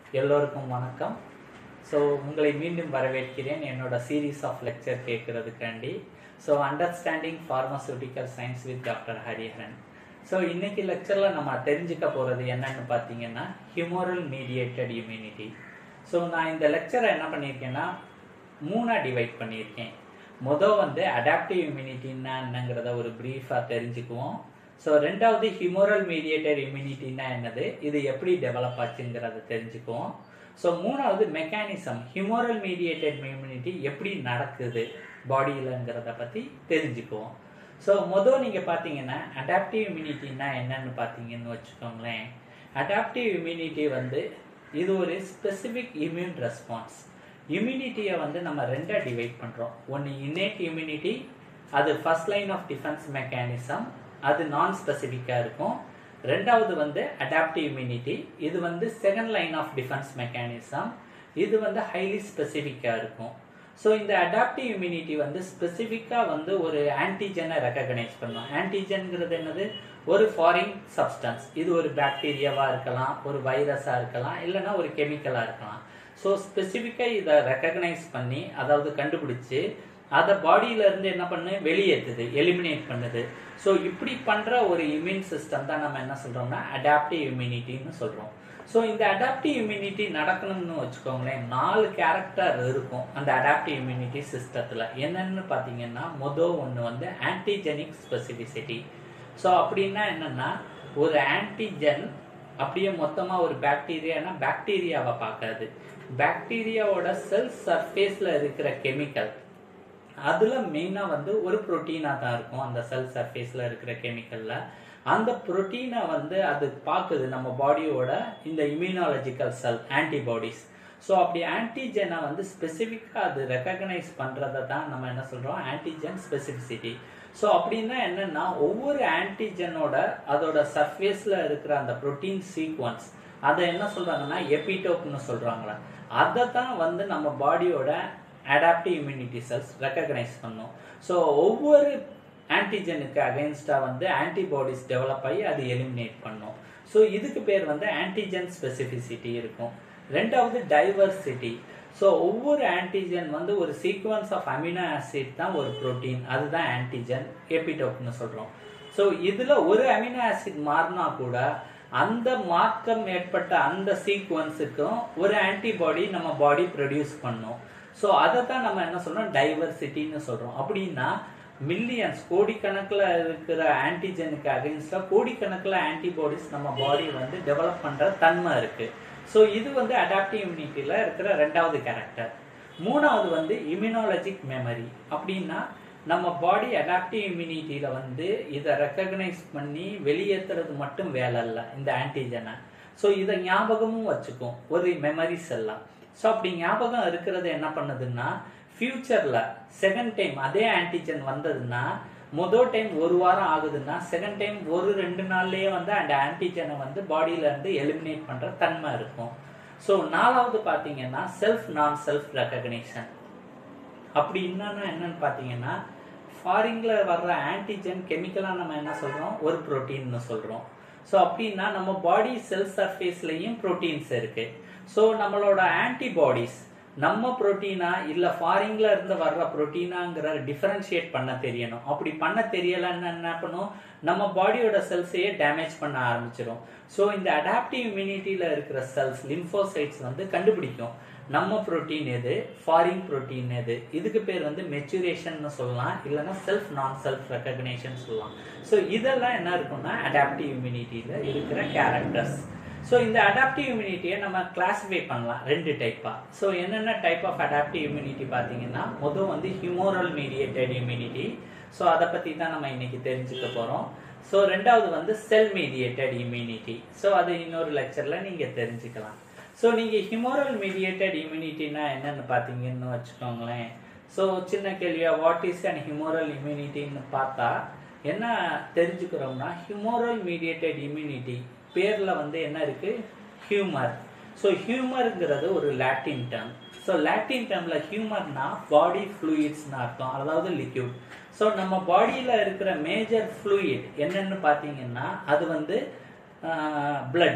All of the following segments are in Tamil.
எல்லோருக்கும் வணக்கம் ஸோ உங்களை மீண்டும் வரவேற்கிறேன் என்னோட சீரீஸ் ஆஃப் லெக்சர் கேட்கறதுக்காண்டி so understanding pharmaceutical science with doctor Hariharan so இன்னைக்கு லெக்சரில் நம்ம தெரிஞ்சுக்க போகிறது என்னன்னு பார்த்தீங்கன்னா ஹியூமரல் மீடியேட்டட் இம்யூனிட்டி ஸோ நான் இந்த லெக்சரை என்ன பண்ணியிருக்கேன்னா மூணாக டிவைட் பண்ணியிருக்கேன் மொதல் வந்து அடாப்டிவ் இம்யூனிட்டின்னா என்னங்கிறத ஒரு ப்ரீஃபாக தெரிஞ்சுக்குவோம் ஸோ ரெண்டாவது ஹியூமரல் மீடியேட்டட் இம்யூனிட்டின்னா என்னது இது எப்படி டெவலப் ஆச்சுங்கிறத தெரிஞ்சுக்குவோம் ஸோ மூணாவது மெக்கானிசம் ஹியூமரல் மீடியேட்டட் இம்யூனிட்டி எப்படி நடக்குது பாடியிலங்கிறத பற்றி தெரிஞ்சுக்குவோம் ஸோ மொதல் நீங்கள் பார்த்தீங்கன்னா அடாப்டிவ் இம்யூனிட்டின்னா என்னன்னு பார்த்தீங்கன்னு வச்சுக்கோங்களேன் அடாப்டிவ் இம்யூனிட்டி வந்து இது ஒரு ஸ்பெசிஃபிக் இம்யூன் ரெஸ்பான்ஸ் இம்யூனிட்டியை வந்து நம்ம ரெண்டாக டிவைட் பண்ணுறோம் ஒன்று இன்னேட் இம்யூனிட்டி அது first line of defence mechanism அது நான் ஸ்பெசிஃபிக்காக இருக்கும் ரெண்டாவது வந்து அடாப்டிவ் இம்யூனிட்டி இது வந்து second line of defence mechanism இது வந்து ஹைலி ஸ்பெசிஃபிக்காக இருக்கும் ஸோ இந்த அடாப்டிவ் இம்யூனிட்டி வந்து ஸ்பெசிஃபிக்காக வந்து ஒரு ஆன்டிஜனை ரெக்கக்னைஸ் பண்ணும் ஆன்டிஜன்கிறது என்னது ஒரு ஃபாரின் சப்ஸ்டன்ஸ் இது ஒரு பாக்டீரியாவாக இருக்கலாம் ஒரு வைரஸாக இருக்கலாம் இல்லைன்னா ஒரு கெமிக்கலாக இருக்கலாம் ஸோ ஸ்பெசிஃபிக்காக இதை ரெக்கக்னைஸ் பண்ணி அதாவது கண்டுபிடிச்சு அதை பாடியில இருந்து என்ன பண்ணு வெளியேற்றுது எலிமினேட் பண்ணுது ஸோ இப்படி பண்ற ஒரு இம்யூன் சிஸ்டம் தான் நம்ம என்ன சொல்றோம்னா அடாப்டிவ் இம்யூனிட்டின்னு சொல்றோம் ஸோ இந்த அடாப்டிவ் இம்யூனிட்டி நடக்கணும்னு வச்சுக்கோங்களேன் நாலு கேரக்டர் இருக்கும் அந்த அடாப்டிவ் இம்யூனிட்டி சிஸ்டத்தில் என்னன்னு பார்த்தீங்கன்னா மொதல் ஒன்று வந்து ஆன்டிஜெனிக் ஸ்பெசிபிசிட்டி ஸோ அப்படின்னா என்னன்னா ஒரு ஆன்டிஜென் அப்படியே மொத்தமாக ஒரு பாக்டீரியானா பாக்டீரியாவை பார்க்காது பாக்டீரியாவோட செல் சர்ஃபேஸில் இருக்கிற கெமிக்கல் அதில் மெயினாக வந்து ஒரு ப்ரோட்டீனாக தான் இருக்கும் அந்த செல் சர்ஃபேஸில் இருக்கிற கெமிக்கலில் அந்த ப்ரோட்டீனை வந்து அது பார்க்குது நம்ம பாடியோட இந்த இம்யூனாலஜிக்கல் செல் ஆன்டிபாடிஸ் ஸோ அப்படி ஆன்டிஜனை வந்து ஸ்பெசிஃபிக்காக அது ரெக்கக்னைஸ் பண்ணுறதை தான் நம்ம என்ன சொல்கிறோம் ஆன்டிஜன் ஸ்பெசிஃபிசிட்டி ஸோ அப்படின்னா என்னென்னா ஒவ்வொரு ஆன்டிஜனோட அதோட சர்ஃபேஸில் இருக்கிற அந்த ப்ரோட்டீன் சீக்வன்ஸ் அதை என்ன சொல்கிறாங்கன்னா எபிடோப்னு சொல்கிறாங்களா அதை தான் வந்து நம்ம பாடியோட அடாப்டிவ் இம்யூனிட்டி செல்ஸ் ரெக்கக்னைஸ் பண்ணும் ஸோ ஒவ்வொரு ஆன்டிஜனுக்கு அகைன்ஸ்டாக வந்து ஆன்டிபாடிஸ் டெவலப் ஆகி அது எலிமினேட் பண்ணும் ஸோ இதுக்கு பேர் வந்து ஆன்டிஜன் ஸ்பெசிஃபிசிட்டி இருக்கும் ரெண்டாவது டைவர்சிட்டி ஸோ ஒவ்வொரு ஆன்டிஜன் வந்து ஒரு சீக்வன்ஸ் ஆஃப் அமினோ ஆசிட் தான் ஒரு ப்ரோட்டீன் அதுதான் ஆன்டிஜன் எபிடோப்னு சொல்கிறோம் ஸோ இதில் ஒரு அமினோ ஆசிட் மாறினா கூட அந்த மார்க்கம் ஏற்பட்ட அந்த சீக்வன்ஸுக்கும் ஒரு ஆன்டிபாடி நம்ம பாடி ப்ரொடியூஸ் பண்ணும் ஸோ அதை தான் நம்ம என்ன சொல்றோம் டைவர்சிட்டின்னு சொல்றோம் அப்படின்னா மில்லியன்ஸ் கோடிக்கணக்கில் இருக்கிற ஆன்டிஜனுக்கு அகைன்ஸ்டாக கோடிக்கணக்கில் ஆன்டிபாடிஸ் நம்ம பாடி வந்து டெவலப் பண்ணுற தன்மை இருக்கு ஸோ இது வந்து அடாப்டிவ் இம்யூனிட்டியில் இருக்கிற ரெண்டாவது கேரக்டர் மூணாவது வந்து இம்யூனாலஜிக் மெமரி அப்படின்னா நம்ம பாடி அடாப்டிவ் இம்யூனிட்டியில் வந்து இதை ரெக்கக்னைஸ் பண்ணி வெளியேற்றுறது மட்டும் வேலை இல்லை இந்த ஆன்டிஜனை ஸோ இதை ஞாபகமும் வச்சுக்கும் ஒரு மெமரிஸ் எல்லாம் ஸோ அப்படி ஞாபகம் இருக்கிறது என்ன பண்ணுதுன்னா ஃபியூச்சரில் செகண்ட் டைம் அதே ஆன்டிஜன் வந்ததுன்னா மொதல் டைம் ஒரு வாரம் ஆகுதுன்னா செகண்ட் டைம் ஒரு ரெண்டு நாள்லயே வந்து அந்த ஆன்டிஜனை வந்து பாடியில இருந்து எலிமினேட் பண்ற தன்மை இருக்கும் ஸோ நாலாவது பார்த்தீங்கன்னா செல்ஃப் நான் செல்ஃப் ரெக்கக்னிஷன் அப்படி என்னன்னா என்னன்னு பார்த்தீங்கன்னா ஃபாரின்ல வர்ற ஆன்டிஜன் கெமிக்கலாக நம்ம என்ன சொல்றோம் ஒரு ப்ரோட்டீன்னு சொல்றோம் ஸோ அப்படின்னா நம்ம பாடி செல் சர்ஃபேஸ்லையும் ப்ரோட்டீன்ஸ் இருக்கு ஸோ நம்மளோட ஆன்டிபாடிஸ் நம்ம ப்ரோட்டீனா இல்லை ஃபாரின்ல இருந்து வர்ற ப்ரோட்டீனாங்கிற டிஃபரன்ஷியேட் பண்ண தெரியணும் அப்படி பண்ண தெரியலன்னு என்ன பண்ணும் நம்ம பாடியோட செல்ஸையே டேமேஜ் பண்ண ஆரம்பிச்சிடும் ஸோ இந்த அடாப்டிவ் இம்யூனிட்டியில் இருக்கிற செல்ஸ் லிம்போசைட்ஸ் வந்து கண்டுபிடிக்கும் நம்ம ப்ரோட்டீன் எது ஃபாரின் ப்ரோட்டீன் எது இதுக்கு பேர் வந்து மெச்சுரேஷன் சொல்லலாம் இல்லைன்னா செல்ஃப் நான் செல்ஃப் ரெக்கக்னேஷன் சொல்லலாம் ஸோ இதெல்லாம் என்ன இருக்கும்னா அடாப்டிவ் இம்யூனிட்டியில் இருக்கிற கேரக்டர்ஸ் ஸோ இந்த அடாப்டிவ் இம்யூனிட்டியை நம்ம கிளாஸிஃபை பண்ணலாம் ரெண்டு டைப்பாக ஸோ என்னென்ன டைப் ஆஃப் அடாப்டிவ் இம்யூனிட்டி பார்த்தீங்கன்னா முதல் வந்து ஹியூமோரல் மீடியேட்டட் இம்யூனிட்டி ஸோ அதை பற்றி தான் நம்ம இன்னைக்கு தெரிஞ்சுக்க போகிறோம் ஸோ ரெண்டாவது வந்து செல் மீடியேட்டட் இம்யூனிட்டி ஸோ அது இன்னொரு லெக்சரில் நீங்கள் தெரிஞ்சுக்கலாம் ஸோ நீங்கள் ஹியூமோரல் மீடியேட்டட் இம்யூனிட்டினா என்னென்னு பார்த்தீங்கன்னு வச்சுக்கோங்களேன் ஸோ சின்ன கேள்வியா வாட் இஸ் அண்ட் ஹியூமோரல் இம்யூனிட்டின்னு பார்த்தா என்ன தெரிஞ்சுக்கிறோம்னா ஹியூமோரல் மீடியேட்டட் இம்யூனிட்டி பேரில் வந்து என்ன இருக்கு ஹியூமர் ஸோ ஹியூமருங்கிறது ஒரு லாட்டின் டேர்ம் ஸோ லாட்டின் டேர்மில் ஹியூமர்னா பாடி ஃப்ளூயிட்ஸ்னு அர்த்தம் அதாவது லிக்யூட் ஸோ நம்ம பாடியில் இருக்கிற மேஜர் ஃப்ளூயிட் என்னன்னு பார்த்தீங்கன்னா அது வந்து பிளட்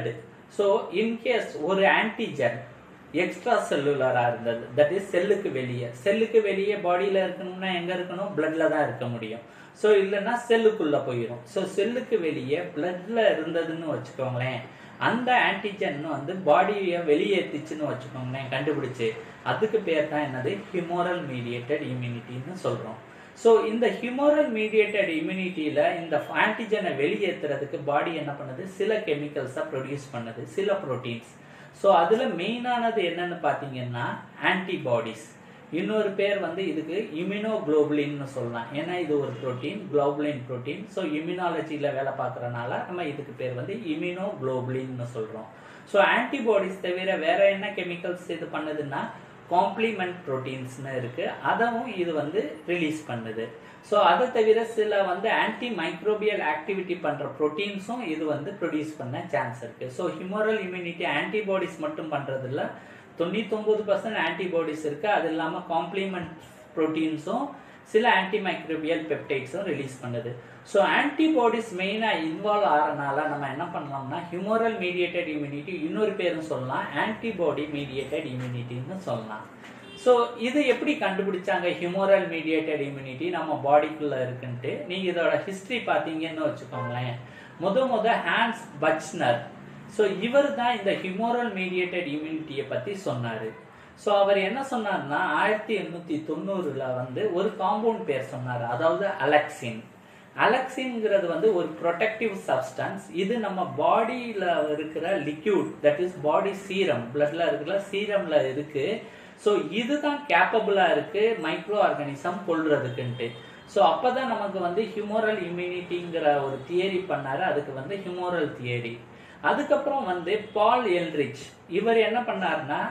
ஸோ இன்கேஸ் ஒரு ஆன்டிஜன் எக்ஸ்ட்ரா செல்லுலரா இருந்தது தட் இஸ் செல்லுக்கு வெளியே செல்லுக்கு வெளியே பாடியில இருக்கணும்னா எங்க இருக்கணும் பிளட்ல தான் இருக்க முடியும் ஸோ இல்லைன்னா செல்லுக்குள்ள போயிடும் ஸோ செல்லுக்கு வெளியே பிளட்ல இருந்ததுன்னு வச்சுக்கோங்களேன் அந்த ஆன்டிஜன் வந்து பாடியை வெளியேற்றிச்சுன்னு வச்சுக்கோங்களேன் கண்டுபிடிச்சு அதுக்கு பேர் தான் என்னது ஹியூமோரல் மீடியேட்டட் இம்யூனிட்டின்னு சொல்றோம் ஸோ இந்த ஹியூமோரல் மீடியேட்டட் இம்யூனிட்டியில இந்த ஆன்டிஜனை வெளியேற்றுறதுக்கு பாடி என்ன பண்ணுது சில கெமிக்கல்ஸை ப்ரொடியூஸ் பண்ணுது சில ப்ரோட்டீன்ஸ் ஸோ அதுல மெயினானது என்னன்னு பார்த்தீங்கன்னா ஆன்டிபாடிஸ் இன்னொரு பேர் வந்து இதுக்கு இம்யூனோகுளோபுலின்னு சொல்லலாம் ஏன்னா இது ஒரு புரோட்டீன் குளோபுலின் புரோட்டீன் ஸோ இம்யூனாலஜியில் வேலை பார்க்குறனால நம்ம இதுக்கு பேர் வந்து இம்யூனோகுளோபுலின்னு சொல்கிறோம் ஸோ ஆன்டிபாடிஸ் தவிர வேற என்ன கெமிக்கல்ஸ் இது பண்ணுதுன்னா காம்ப்ளிமெண்ட் ப்ரோட்டீன்ஸ்னு இருக்கு அதவும் இது வந்து ரிலீஸ் பண்ணுது ஸோ அதை தவிர சில வந்து ஆன்டி மைக்ரோபியல் ஆக்டிவிட்டி பண்ற ப்ரோட்டீன்ஸும் இது வந்து ப்ரொடியூஸ் பண்ண சான்ஸ் இருக்கு ஸோ ஹியூமரல் இம்யூனிட்டி ஆன்டிபாடிஸ் மட்டும் பண்றது இல்ல தொண்ணூத்தொம்பது பர்சன்ட் ஆன்டிபாடிஸ் இருக்கு அது இல்லாமல் காம்ப்ளிமெண்ட் ப்ரோட்டீன்ஸும் சில ஆன்டி மைக்ரோபியல் பெப்டைட்ஸும் ரிலீஸ் பண்ணுது ஸோ ஆன்டிபாடிஸ் மெயினாக இன்வால்வ் ஆகிறனால நம்ம என்ன பண்ணலாம்னா ஹியூமரல் மீடியேட்டட் இம்யூனிட்டி இன்னொரு பேரும் சொல்லலாம் ஆன்டிபாடி மீடியேட்டட் இம்யூனிட்டின்னு சொல்லலாம் ஸோ இது எப்படி கண்டுபிடிச்சாங்க ஹியூமரல் மீடியேட்டட் இம்யூனிட்டி நம்ம பாடிக்குள்ள இருக்குன்ட்டு நீங்க இதோட ஹிஸ்டரி பார்த்தீங்கன்னு வச்சுக்கோங்களேன் முத முத ஹான்ஸ் பச்னர் ஸோ இவர் தான் இந்த ஹியூமரல் மீடியேட்டட் இம்யூனிட்டியை பத்தி சொன்னாரு ஸோ அவர் என்ன சொன்னார்னா ஆயிரத்தி எண்ணூத்தி தொண்ணூறுல வந்து ஒரு காம்பவுண்ட் பேர் சொன்னார் அதாவது அலெக்சின் அலெக்சின்ங்கிறது வந்து ஒரு ப்ரொடெக்டிவ் சப்ஸ்டன்ஸ் இது நம்ம பாடியில இருக்கிற liquid that is body serum பிளட்ல இருக்கிற சீரம்ல இருக்கு ஸோ இதுதான் கேப்பபிளா இருக்கு மைக்ரோ ஆர்கானிசம் கொள்றதுக்குன்ட்டு ஸோ அப்பதான் நமக்கு வந்து ஹியூமரல் இம்யூனிட்டிங்கிற ஒரு தியரி பண்ணாரு அதுக்கு வந்து ஹியூமரல் தியரி அதுக்கப்புறம் வந்து பால் எல்ரிச் இவர் என்ன பண்ணாருன்னா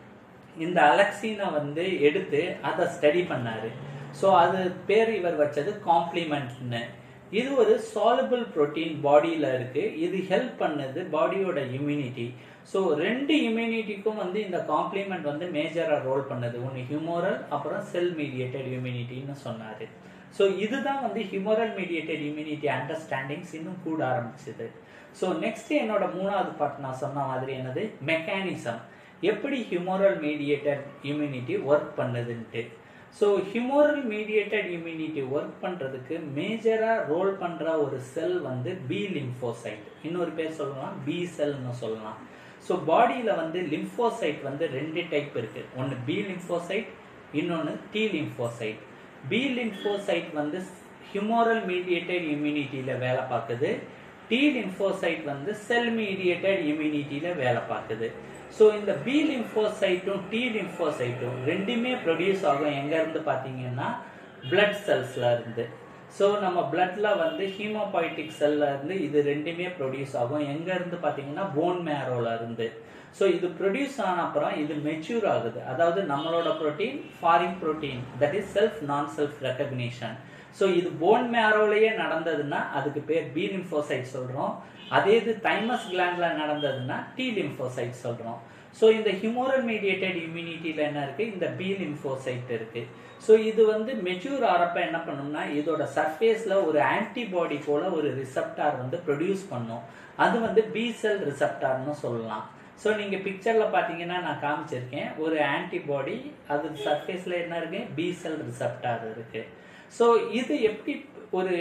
இந்த அலெக்சினை வந்து எடுத்து அதை ஸ்டடி பண்ணாரு ஸோ அது பேர் இவர் வச்சது காம்ப்ளிமெண்ட்னு இது ஒரு சாலபிள் புரோட்டீன் பாடியில் இருக்கு இது ஹெல்ப் பண்ணுது பாடியோட இம்யூனிட்டி ஸோ ரெண்டு இம்யூனிட்டிக்கும் வந்து இந்த காம்ப்ளிமெண்ட் வந்து மேஜராக ரோல் பண்ணுது ஒன்று ஹியூமோரல் அப்புறம் செல் மீடியேட்டட் இம்யூனிட்டின்னு சொன்னார் ஸோ இதுதான் வந்து ஹியூமரல் மீடியேட்டட் இம்யூனிட்டி அண்டர்ஸ்டாண்டிங்ஸ் இன்னும் கூட ஆரம்பிச்சது ஸோ நெக்ஸ்ட் என்னோட மூணாவது பார்ட் நான் சொன்ன மாதிரி என்னது மெக்கானிசம் எப்படி ஹியூமரல் மீடியேட்டட் இம்யூனிட்டி ஒர்க் பண்ணுதுன்ட்டு so humoral mediated immunity work பண்ணுறதுக்கு மேஜராக ரோல் பண்ணுற ஒரு செல் வந்து பி லிம்ஃபோசைட் இன்னொரு பேர் சொல்லலாம் பி செல்னு சொல்லலாம் ஸோ பாடியில் வந்து லிம்ஃபோசைட் வந்து ரெண்டு டைப் இருக்குது ஒன்று பி லிம்ஃபோசைட் இன்னொன்று டி லிம்ஃபோசைட் பி லிம்ஃபோசைட் வந்து ஹியூமரல் மீடியேட்டட் இம்யூனிட்டியில் வேலை பார்க்குது டி லிம்ஃபோசைட் வந்து செல் மீடியேட்டட் இம்யூனிட்டியில் வேலை பார்க்குது ஸோ இந்த பி லிம்ஃபோசைட்டும் டி லிம்ஃபோசைட்டும் ரெண்டுமே ப்ரொடியூஸ் ஆகும் எங்கேருந்து பார்த்தீங்கன்னா பிளட் செல்ஸில் இருந்து ஸோ நம்ம பிளட்ல வந்து ஹீமோபாய்டிக் செல்ல இருந்து இது ரெண்டுமே ப்ரொடியூஸ் ஆகும் எங்கேருந்து பார்த்தீங்கன்னா போன் மேரோல இருந்து ஸோ இது ப்ரொடியூஸ் ஆன அப்புறம் இது மெச்சூர் ஆகுது அதாவது நம்மளோட protein foreign protein that is self non self recognition so இது போன் மேரோலையே நடந்ததுன்னா அதுக்கு பேர் பி லிம்ஃபோசைட் சொல்கிறோம் அதே இது தைமஸ் கிளாண்ட்ல நடந்ததுன்னா டி லிம்ஃபோசைட் சொல்கிறோம் ஸோ இந்த ஹியூமோரல் மீடியேட்டட் இம்யூனிட்டியில் என்ன இருக்கு இந்த பி லிம்ஃபோசைட் இருக்கு ஸோ இது வந்து மெச்சூர் ஆகிறப்ப என்ன பண்ணும்னா இதோட சர்ஃபேஸில் ஒரு ஆன்டிபாடி போல ஒரு ரிசப்டார் வந்து ப்ரொடியூஸ் பண்ணும் அது வந்து பி செல் ரிசப்டார்னு சொல்லலாம் ஸோ நீங்கள் பிக்சரில் பார்த்தீங்கன்னா நான் காமிச்சிருக்கேன் ஒரு ஆன்டிபாடி அது சர்ஃபேஸில் என்ன இருக்கு பி செல் ரிசப்டார் இருக்கு ஸோ இது எப்படி ஒரு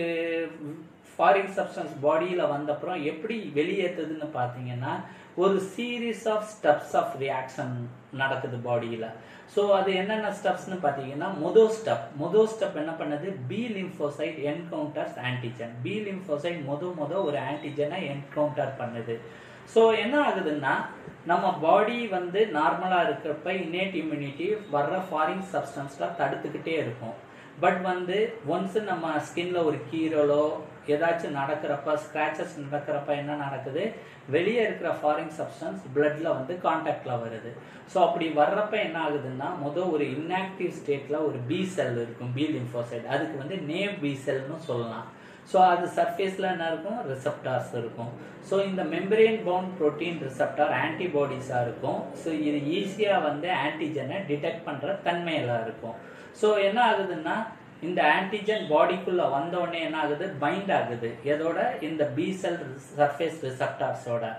ஃபாரின் சப்ஸ்டன்ஸ் பாடியில் வந்தப்புறம் எப்படி வெளியேற்றுதுன்னு பார்த்தீங்கன்னா ஒரு series of steps of reaction நடக்குது பாடியில் ஸோ அது என்னென்ன ஸ்டெப்ஸ்னு பார்த்தீங்கன்னா மொதோ ஸ்டெப் மொதோ ஸ்டெப் என்ன பண்ணுது B lymphocyte encounters antigen B lymphocyte மொத மொத ஒரு ஆன்டிஜனை என்கவுண்டர் பண்ணுது ஸோ என்ன ஆகுதுன்னா நம்ம பாடி வந்து நார்மலாக இருக்கிறப்ப இன்னேட் இம்யூனிட்டி வர்ற ஃபாரின் சப்ஸ்டன்ஸ்லாம் தடுத்துக்கிட்டே இருக்கும் பட் வந்து ஒன்ஸ் நம்ம ஸ்கின்ல ஒரு கீரலோ ஏதாச்சும் நடக்கிறப்ப ஸ்க்ராச்சஸ் நடக்கிறப்ப என்ன நடக்குது வெளியே இருக்கிற ஃபாரின் சப்ஸ்டன்ஸ் பிளட்ல வந்து கான்டாக்ட்ல வருது ஸோ அப்படி வர்றப்ப என்ன ஆகுதுன்னா மொதல் ஒரு இன்ஆக்டிவ் ஸ்டேட்ல ஒரு பி செல் இருக்கும் பி லிம்ஃபோசைட் அதுக்கு வந்து நேம் பி செல்னு சொல்லலாம் ஸோ அது சர்ஃபேஸில் என்ன இருக்கும் ரிசப்டார்ஸ் இருக்கும் ஸோ இந்த மெம்பரேன் பவுண்ட் ப்ரோட்டீன் ரிசப்டார் ஆன்டிபாடிஸாக இருக்கும் ஸோ இது ஈஸியாக வந்து ஆன்டிஜனை டிடெக்ட் பண்ணுற தன்மையெல்லாம் இருக்கும் ஸோ என்ன ஆகுதுன்னா இந்த ஆன்டிஜன் பாடிக்குள்ள வந்த உடனே என்ன ஆகுது பைண்ட் ஆகுது எதோட இந்த பி செல் சர்ஃபேஸ் ரிசப்டார்ஸோட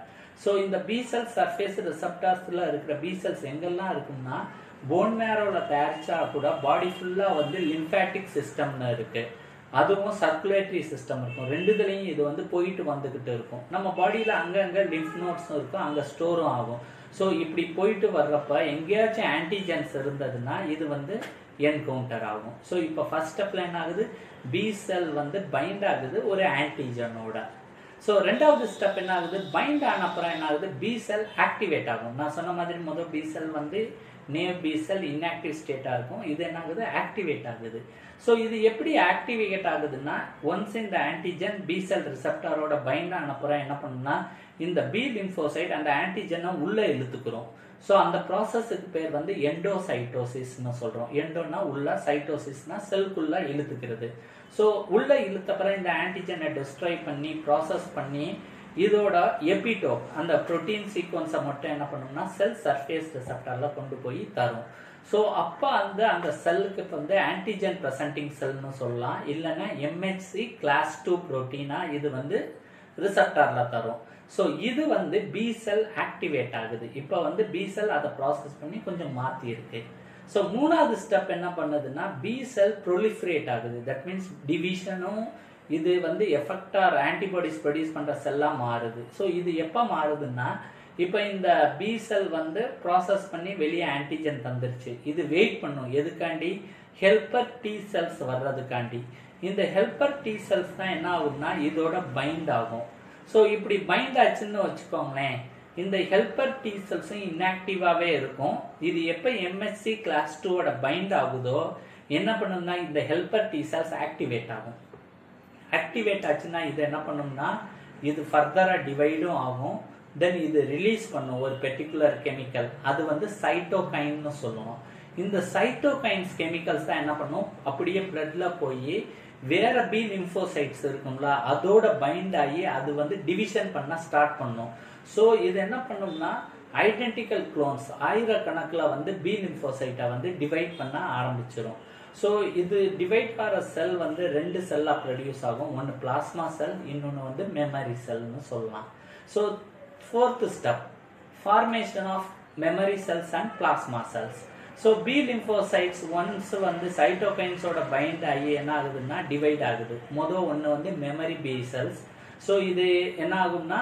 ஸோ இந்த பி செல் சர்ஃபேஸ் ரிசப்டார்ஸில் இருக்கிற பி செல்ஸ் எங்கெல்லாம் இருக்கும்னா போன் மேரோவில் தயாரிச்சா கூட பாடி ஃபுல்லாக வந்து லிம்ஃபேட்டிக் சிஸ்டம்னு இருக்குது அதுவும் சர்க்குலேட்டரி சிஸ்டம் இருக்கும் ரெண்டுதுலேயும் இது வந்து போயிட்டு வந்துக்கிட்டு இருக்கும் நம்ம பாடியில் அங்கங்கே லிம்ஃப் நோட்ஸும் இருக்கும் அங்கே ஸ்டோரும் ஆகும் ஸோ இப்படி போயிட்டு வர்றப்ப எங்கேயாச்சும் ஆன்டிஜென்ஸ் இருந்ததுன்னா இது வந்து என்கவுண்டர் ஆகும் ஸோ இப்போ ஃபர்ஸ்ட் ஸ்டெப்பில் என்ன ஆகுது பி செல் வந்து பைண்ட் ஆகுது ஒரு ஆன்டிஜனோட ஸோ ரெண்டாவது ஸ்டெப் என்ன ஆகுது பைண்ட் ஆன அப்புறம் என்ன ஆகுது பி செல் ஆக்டிவேட் ஆகும் நான் சொன்ன மாதிரி முதல் பி செல் வந்து நேவ் பி செல் இன்ஆக்டிவ் ஸ்டேட்டாக இருக்கும் இது என்ன ஆகுது ஆக்டிவேட் ஆகுது ஸோ இது எப்படி ஆக்டிவேட் ஆகுதுன்னா ஒன்ஸ் இந்த ஆன்டிஜன் பி செல் ரிசப்டாரோட பைண்ட் ஆன அப்புறம் என்ன பண்ணுன்னா இந்த பி லிம்ஃபோசைட் அந்த ஆன்டிஜனை உள்ளே இழுத்துக்கிறோம் ஸோ அந்த ப்ராசஸுக்கு பேர் வந்து எண்டோசைட்டோசிஸ்னு சொல்கிறோம் எண்டோனா உள்ள சைட்டோசிஸ்னா செல்குள்ளே இழுத்துக்கிறது ஸோ உள்ளே இழுத்தப்பறம் இந்த ஆன்டிஜனை டிஸ்ட்ராய் பண்ணி ப்ராசஸ் பண்ணி இதோட எபிடோப் அந்த ப்ரோட்டீன் சீக்வன்ஸை மட்டும் என்ன பண்ணோம்னா செல் சர்ஃபேஸ் ரிசப்டரில் கொண்டு போய் தரும் ஸோ அப்போ அந்த அந்த செல்லுக்கு வந்து ஆன்டிஜன் ப்ரெசன்டிங் செல்னு சொல்லலாம் இல்லைன்னா எம்ஹெச்சி கிளாஸ் டூ ப்ரோட்டீனாக இது வந்து ரிசப்டாரில் தரும் ஸோ இது வந்து பி செல் ஆக்டிவேட் ஆகுது இப்போ வந்து பி செல் அதை ப்ராசஸ் பண்ணி கொஞ்சம் மாற்றி இருக்கு ஸோ மூணாவது ஸ்டெப் என்ன பண்ணுதுன்னா பி செல் ப்ரொலிஃபரேட் ஆகுது தட் மீன்ஸ் டிவிஷனும் இது வந்து எஃபெக்டார் ஆன்டிபாடிஸ் ப்ரொடியூஸ் பண்ணுற செல்லாக மாறுது ஸோ இது எப்போ மாறுதுன்னா இப்போ இந்த பி செல் வந்து ப்ராசஸ் பண்ணி வெளியே ஆன்டிஜன் தந்துருச்சு இது வெயிட் பண்ணும் எதுக்காண்டி ஹெல்பர் டி செல்ஸ் வர்றதுக்காண்டி இந்த ஹெல்பர் டி செல்ஸ் தான் என்ன ஆகுதுன்னா இதோட பைண்ட் ஆகும் ஸோ இப்படி பைண்ட் ஆச்சுன்னு வச்சுக்கோங்களேன் இந்த ஹெல்பர் டி செல்ஸும் இன்ஆக்டிவாகவே இருக்கும் இது எப்போ எம்எஸ்சி கிளாஸ் டூவோட பைண்ட் ஆகுதோ என்ன பண்ணுன்னா இந்த ஹெல்பர் டி செல்ஸ் ஆக்டிவேட் ஆகும் ஆக்டிவேட் ஆச்சுன்னா இது என்ன பண்ணும்னா இது ஃபர்தராக டிவைடும் ஆகும் தென் இது ரிலீஸ் பண்ணும் ஒரு பெர்டிகுலர் கெமிக்கல் அது வந்து சைட்டோகைன்னு சொல்லுவோம் இந்த சைட்டோகைன்ஸ் கெமிக்கல்ஸ் தான் என்ன பண்ணும் அப்படியே பிளட்ல போய் வேற பி லிம்ஃபோசைட்ஸ் இருக்கும்ல அதோட பைண்ட் ஆகி அது வந்து டிவிஷன் பண்ண ஸ்டார்ட் பண்ணும் ஸோ இது என்ன பண்ணும்னா ஐடென்டிக்கல் குளோன்ஸ் ஆயிரக்கணக்கில் வந்து பி லிம்ஃபோசைட்டை வந்து டிவைட் பண்ண ஆரம்பிச்சிடும் ஸோ இது டிவைட் ஆகிற செல் வந்து ரெண்டு செல்லாக ப்ரொடியூஸ் ஆகும் ஒன்று பிளாஸ்மா செல் இன்னொன்று வந்து மெமரி செல்னு சொல்லலாம் so fourth step formation of memory cells and plasma cells so B lymphocytes once வந்து சைட்டோகைன்ஸோட பைண்ட் ஆகி என்ன ஆகுதுன்னா டிவைட் ஆகுது மொதல் ஒன்று வந்து மெமரி பி செல்ஸ் ஸோ இது என்ன ஆகும்னா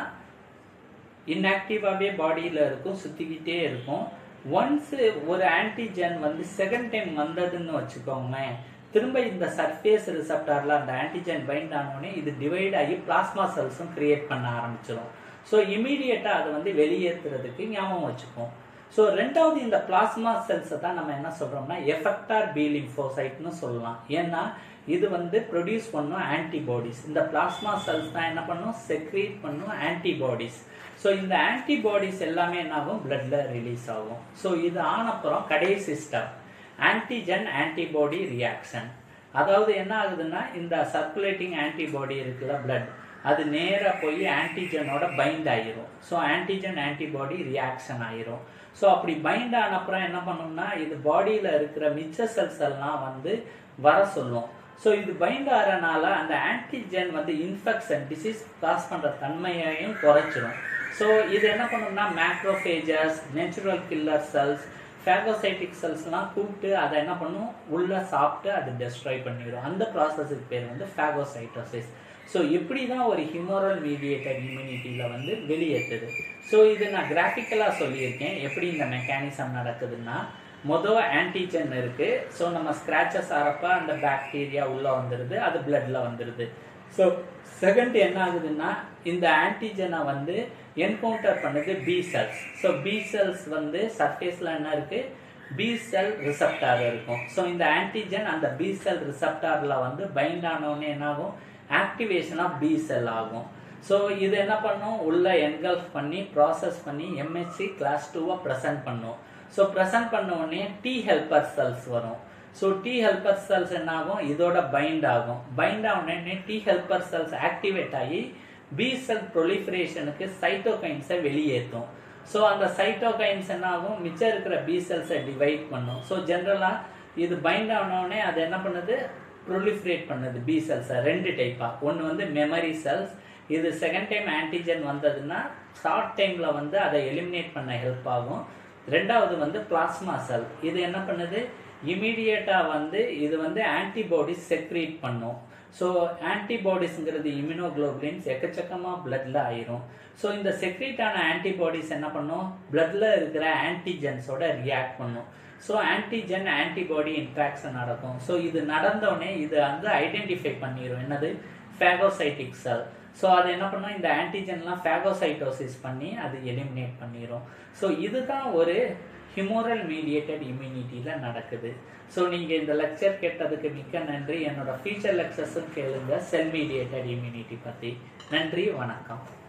இன்ஆக்டிவாகவே பாடியில் இருக்கும் சுற்றிக்கிட்டே இருக்கும் ஒன்ஸ் ஒரு ஆன்டிஜன் வந்து செகண்ட் டைம் வந்ததுன்னு வச்சுக்கோங்களேன் திரும்ப இந்த சர்ஃபேஸ் ரிசப்டாரில் அந்த ஆன்டிஜன் பைண்ட் ஆனோடனே இது டிவைட் ஆகி பிளாஸ்மா செல்ஸும் கிரியேட் பண்ண ஆரம்பிச்சிடும் ஸோ இமீடியட்டாக அதை வந்து வெளியேற்றுறதுக்கு ஞாபகம் வச்சுப்போம் ஸோ ரெண்டாவது இந்த பிளாஸ்மா செல்ஸை தான் நம்ம என்ன சொல்கிறோம்னா எஃபெக்டார் பி லிம்போசைட்னு சொல்லலாம் ஏன்னா இது வந்து ப்ரொடியூஸ் பண்ணும் ஆன்டிபாடிஸ் இந்த பிளாஸ்மா செல்ஸ் தான் என்ன பண்ணும் செக்ரீட் பண்ணும் ஆன்டிபாடிஸ் ஸோ இந்த ஆன்டிபாடிஸ் எல்லாமே என்ன ஆகும் பிளட்ல ரிலீஸ் ஆகும் ஸோ இது ஆனப்புறம் கடைசி ஸ்டெப் ஆன்டிஜன் ஆன்டிபாடி ரியாக்ஷன் அதாவது என்ன ஆகுதுன்னா இந்த சர்க்குலேட்டிங் ஆன்டிபாடி இருக்குல்ல பிளட் அது நேராக போய் ஆன்டிஜனோட பைண்ட் ஆகிரும் ஸோ ஆன்டிஜன் ஆன்டிபாடி ரியாக்ஷன் ஆகிரும் ஸோ அப்படி பைண்ட் ஆன அப்புறம் என்ன பண்ணும்னா இது பாடியில் இருக்கிற மிச்ச செல்ஸ் எல்லாம் வந்து வர சொல்லும் ஸோ இது பைண்ட் ஆகிறனால அந்த ஆன்டிஜன் வந்து இன்ஃபெக்ஷன் டிசீஸ் காஸ் பண்ணுற தன்மையையும் குறைச்சிரும் ஸோ இது என்ன பண்ணும்னா macrophages natural killer cells phagocytic செல்ஸ்லாம் கூப்பிட்டு அதை என்ன பண்ணும் உள்ளே சாப்பிட்டு அதை டெஸ்ட்ராய் பண்ணிடும் அந்த ப்ராசஸுக்கு பேர் வந்து ஃபேகோசைட்டோசிஸ் ஸோ இப்படி தான் ஒரு ஹியூமரல் மீடியேட்டட் இம்யூனிட்டியில் வந்து வெளியேற்றுது ஸோ இது நான் கிராஃபிக்கலாக சொல்லியிருக்கேன் எப்படி இந்த மெக்கானிசம் நடக்குதுன்னா மொதல் ஆன்டிஜன் இருக்குது ஸோ நம்ம ஸ்க்ராச்சஸ் ஆகிறப்ப அந்த பாக்டீரியா உள்ளே வந்துடுது அது பிளட்டில் வந்துடுது ஸோ செகண்ட் என்ன ஆகுதுன்னா இந்த ஆன்டிஜனை வந்து என்கவுண்டர் பண்ணுது B cells so B cells வந்து சர்ஃபேஸில் என்ன இருக்குது பி செல் ரிசப்டார் இருக்கும் ஸோ இந்த ஆன்டிஜன் அந்த பி செல் ரிசப்டாரில் வந்து பைண்ட் ஆனோடனே என்ன ஆகும் ஆக்டிவேஷன் ஆஃப் பி செல் ஆகும் ஸோ இது என்ன பண்ணும் உள்ள என்கல்ஃப் பண்ணி ப்ராசஸ் பண்ணி எம்ஹெச்சி கிளாஸ் டூவை ப்ரெசென்ட் பண்ணும் ஸோ ப்ரெசென்ட் பண்ண உடனே டி ஹெல்பர் செல்ஸ் வரும் ஸோ டி ஹெல்பர் செல்ஸ் என்ன ஆகும் இதோட பைண்ட் ஆகும் பைண்ட் ஆகுனே டி ஹெல்பர் செல்ஸ் ஆக்டிவேட் ஆகி பி செல் ப்ரொலிஃபரேஷனுக்கு சைட்டோகைன்ஸை வெளியேற்றும் ஸோ அந்த சைட்டோகைன்ஸ் என்ன ஆகும் மிச்சம் இருக்கிற பி செல்ஸை டிவைட் பண்ணும் ஸோ ஜென்ரலாக இது பைண்ட் ஆனோடனே அது என்ன பண்ணுது ப்ரொலிஃபரேட் பண்ணுது பி செல்ஸை ரெண்டு டைப்பாக ஒன்று வந்து மெமரி செல்ஸ் இது செகண்ட் டைம் ஆன்டிஜன் வந்ததுன்னா ஷார்ட் டைமில் வந்து அதை எலிமினேட் பண்ண ஹெல்ப் ஆகும் ரெண்டாவது வந்து பிளாஸ்மா செல் இது என்ன பண்ணுது இமீடியட்டாக வந்து இது வந்து ஆன்டிபாடிஸ் செக்ரீட் பண்ணும் ஸோ ஆன்டிபாடிஸ்ங்கிறது இம்யூனோகுளோபுலின்ஸ் எக்கச்சக்கமாக பிளட்ல ஆயிரும் ஸோ இந்த செக்ரீட் ஆன ஆன்டிபாடிஸ் என்ன பண்ணும் பிளட்ல இருக்கிற ஆன்டிஜென்ஸோட ரியாக்ட் பண்ணும் ஸோ ஆன்டிஜென் ஆன்டிபாடி இன்ட்ராக்ஷன் நடக்கும் ஸோ இது நடந்தோடனே இது வந்து ஐடென்டிஃபை பண்ணிடும் என்னது ஃபேகோசைட்டிக் செல் ஸோ அது என்ன பண்ணும் இந்த ஆன்டிஜென்லாம் ஃபேகோசைட்டோசிஸ் பண்ணி அது எலிமினேட் பண்ணிடும் ஸோ இதுதான் ஒரு ஹிமோரல் மீடியேட்டட் இம்யூனிட்டியில் நடக்குது ஸோ நீங்கள் இந்த லெக்சர் கேட்டதுக்கு மிக்க நன்றி என்னோட ஃபியூச்சர் லெக்சர்ஸும் கேளுங்க செல் மீடியேட்டட் இம்யூனிட்டி பற்றி நன்றி வணக்கம்